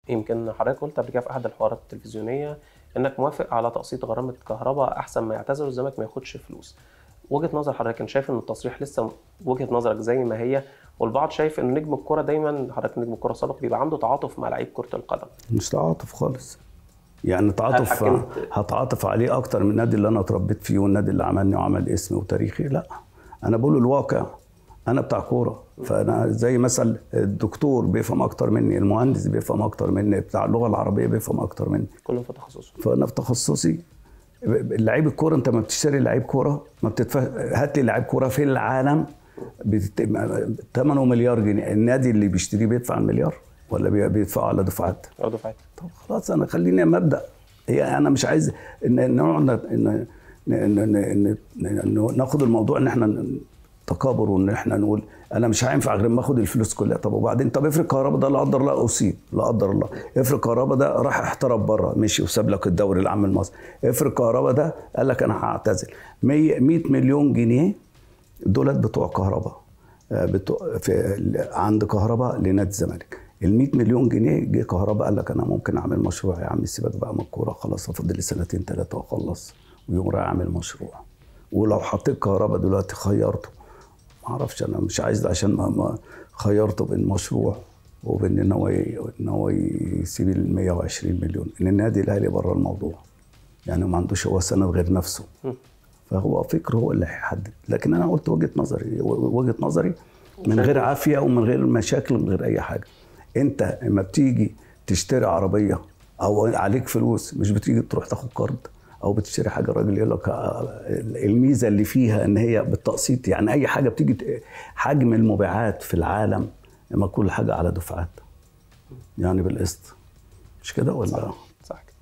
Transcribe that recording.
يمكن حضرتك قلت قبل كده في احد الحوارات التلفزيونيه انك موافق على تقسيط غرامه كهرباء احسن ما يعتذر والزمالك ما ياخدش فلوس وجهه نظر حضرتك انت شايف ان التصريح لسه وجهه نظرك زي ما هي والبعض شايف ان نجم الكره دايما حضرتك نجم الكره السابق بيبقى عنده تعاطف مع لعيب كره القدم مش تعاطف خالص يعني تعاطف حكمت- هتعاطف عليه اكتر من النادي اللي انا اتربيت فيه والنادي اللي عملني وعمل اسمي وتاريخي لا انا بقول الواقع انا بتاع كوره فانا زي مثلا الدكتور بيفهم اكتر مني المهندس بيفهم اكتر مني بتاع اللغه العربيه بيفهم اكتر مني كلهم في تخصصه فانا في تخصصي لعيب الكوره انت ما بتشتري لعيب كوره ما بتدفع هات لي لعيب كوره في العالم بت... ثمنه مليار جنيه النادي اللي بيشتريه بيدفع المليار ولا بي- بيدفعه على دفعات او دفعات طب خلاص انا خليني مبدا هي انا مش عايز ان ان نقعد ان ان ان ان إن ناخد الموضوع ان احنا تكابر وان احنا نقول انا مش هينفع غير ما اخد الفلوس كلها طب وبعدين طب افرض كهربا ده لا قدر الله اصيب لا قدر الله افرض كهربا ده راح احترف بره مشي وساب لك الدوري العام المصري افرض كهربا ده قال لك انا هعتزل 100 100 مليون جنيه دولت بتوع كهرباء آه، بتوع في عند كهرباء لنادي الزمالك ال 100 مليون جنيه جه كهرباء قال لك انا ممكن اعمل مشروع يا عم سيبك بقى من الكوره خلاص فاضل لي سنتين ثلاثه واخلص ويقوم رايح اعمل مشروع ولو حطيت كهرباء دلوقتي خيرته ما اعرفش انا مش عايز ده عشان ما, ما خيرته بين مشروع وبين ان هو ي- ان هو يسيب ال 120 مليون ان النادي الاهلي بره الموضوع يعني ما عندوش هو سند غير نفسه فهو فكر هو اللي هيحدد لكن انا قلت وجهه نظري وجهه نظري من غير عافيه ومن غير مشاكل ومن غير اي حاجه انت لما بتيجي تشتري عربيه او عليك فلوس مش بتيجي تروح تاخد قرض او بتشتري حاجه الراجل يقول لك آه، الميزه اللي فيها ان هي بالتقسيط يعني اي حاجه بتيجي ت- حجم المبيعات في العالم لما كل حاجه على دفعات يعني بالقسط مش كده ولا صح كده